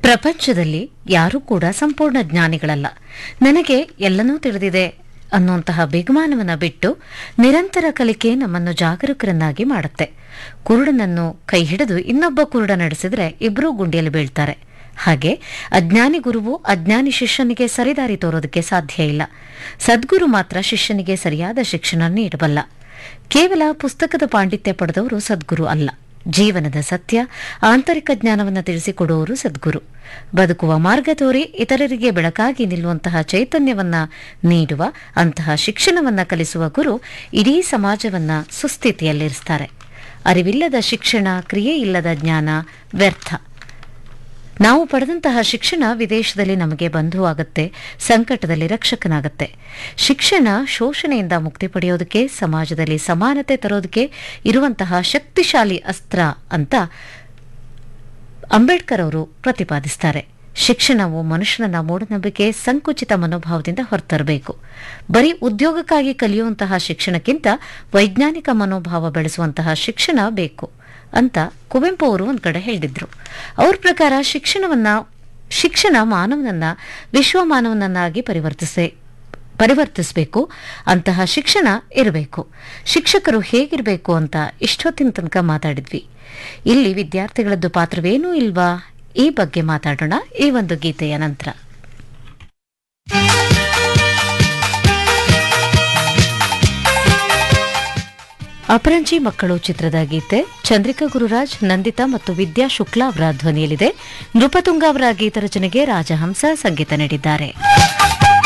ಪ್ರಪಂಚದಲ್ಲಿ ಯಾರೂ ಕೂಡ ಸಂಪೂರ್ಣ ಜ್ಞಾನಿಗಳಲ್ಲ ನನಗೆ ಎಲ್ಲನೂ ತಿಳಿದಿದೆ ಅನ್ನುವಂತಹ ಬಿಗುಮಾನವನ್ನ ಬಿಟ್ಟು ನಿರಂತರ ಕಲಿಕೆ ನಮ್ಮನ್ನು ಜಾಗರೂಕರನ್ನಾಗಿ ಮಾಡುತ್ತೆ ಕುರುಡನನ್ನು ಕೈ ಹಿಡಿದು ಇನ್ನೊಬ್ಬ ಕುರುಡ ನಡೆಸಿದ್ರೆ ಇಬ್ಬರೂ ಗುಂಡಿಯಲ್ಲಿ ಬೀಳ್ತಾರೆ ಹಾಗೆ ಅಜ್ಞಾನಿ ಗುರುವು ಅಜ್ಞಾನಿ ಶಿಷ್ಯನಿಗೆ ಸರಿದಾರಿ ತೋರೋದಕ್ಕೆ ಸಾಧ್ಯ ಇಲ್ಲ ಸದ್ಗುರು ಮಾತ್ರ ಶಿಷ್ಯನಿಗೆ ಸರಿಯಾದ ಶಿಕ್ಷಣ ನೀಡಬಲ್ಲ ಕೇವಲ ಪುಸ್ತಕದ ಪಾಂಡಿತ್ಯ ಪಡೆದವರು ಸದ್ಗುರು ಅಲ್ಲ ಜೀವನದ ಸತ್ಯ ಆಂತರಿಕ ಜ್ಞಾನವನ್ನು ತಿಳಿಸಿಕೊಡುವವರು ಸದ್ಗುರು ಬದುಕುವ ಮಾರ್ಗ ತೋರಿ ಇತರರಿಗೆ ಬೆಳಕಾಗಿ ನಿಲ್ಲುವಂತಹ ಚೈತನ್ಯವನ್ನ ನೀಡುವ ಅಂತಹ ಶಿಕ್ಷಣವನ್ನ ಕಲಿಸುವ ಗುರು ಇಡೀ ಸಮಾಜವನ್ನ ಸುಸ್ಥಿತಿಯಲ್ಲಿರಿಸ್ತಾರೆ ಅರಿವಿಲ್ಲದ ಶಿಕ್ಷಣ ಕ್ರಿಯೆ ಇಲ್ಲದ ಜ್ಞಾನ ವ್ಯರ್ಥ ನಾವು ಪಡೆದಂತಹ ಶಿಕ್ಷಣ ವಿದೇಶದಲ್ಲಿ ನಮಗೆ ಬಂಧುವಾಗುತ್ತೆ ಸಂಕಟದಲ್ಲಿ ರಕ್ಷಕನಾಗುತ್ತೆ ಶಿಕ್ಷಣ ಶೋಷಣೆಯಿಂದ ಮುಕ್ತಿ ಪಡೆಯೋದಕ್ಕೆ ಸಮಾಜದಲ್ಲಿ ಸಮಾನತೆ ತರೋದಕ್ಕೆ ಇರುವಂತಹ ಶಕ್ತಿಶಾಲಿ ಅಸ್ತ್ರ ಅಂತ ಅಂಬೇಡ್ಕರ್ ಅವರು ಪ್ರತಿಪಾದಿಸ್ತಾರೆ ಶಿಕ್ಷಣವು ಮನುಷ್ಯನ ಮೂಢನಂಬಿಕೆ ಸಂಕುಚಿತ ಮನೋಭಾವದಿಂದ ಹೊರತರಬೇಕು ಬರೀ ಉದ್ಯೋಗಕ್ಕಾಗಿ ಕಲಿಯುವಂತಹ ಶಿಕ್ಷಣಕ್ಕಿಂತ ವೈಜ್ಞಾನಿಕ ಮನೋಭಾವ ಬೆಳೆಸುವಂತಹ ಶಿಕ್ಷಣ ಬೇಕು ಅಂತ ಕುವೆಂಪು ಅವರು ಒಂದ್ ಕಡೆ ಹೇಳಿದ್ರು ಅವ್ರ ಪ್ರಕಾರ ಶಿಕ್ಷಣವನ್ನ ಶಿಕ್ಷಣ ಮಾನವನನ್ನ ವಿಶ್ವ ಮಾನವನನ್ನಾಗಿ ಪರಿವರ್ತಿಸೆ ಪರಿವರ್ತಿಸಬೇಕು ಅಂತಹ ಶಿಕ್ಷಣ ಇರಬೇಕು ಶಿಕ್ಷಕರು ಹೇಗಿರಬೇಕು ಅಂತ ಇಷ್ಟೊತ್ತಿನ ತನಕ ಮಾತಾಡಿದ್ವಿ ಇಲ್ಲಿ ವಿದ್ಯಾರ್ಥಿಗಳದ್ದು ಪಾತ್ರವೇನೂ ಇಲ್ವಾ ಈ ಬಗ್ಗೆ ಮಾತಾಡೋಣ ಈ ಒಂದು ಗೀತೆಯ ನಂತರ ಅಪರಂಜಿ ಮಕ್ಕಳು ಚಿತ್ರದ ಗೀತೆ ಚಂದ್ರಿಕಾ ಗುರುರಾಜ್ ನಂದಿತಾ ಮತ್ತು ವಿದ್ಯಾ ಶುಕ್ಲಾ ಅವರ ಧ್ವನಿಯಲ್ಲಿದೆ ನೃಪತುಂಗ ಅವರ ಗೀತ ರಚನೆಗೆ ರಾಜಹಂಸ ಸಂಗೀತ ನೀಡಿದ್ದಾರೆ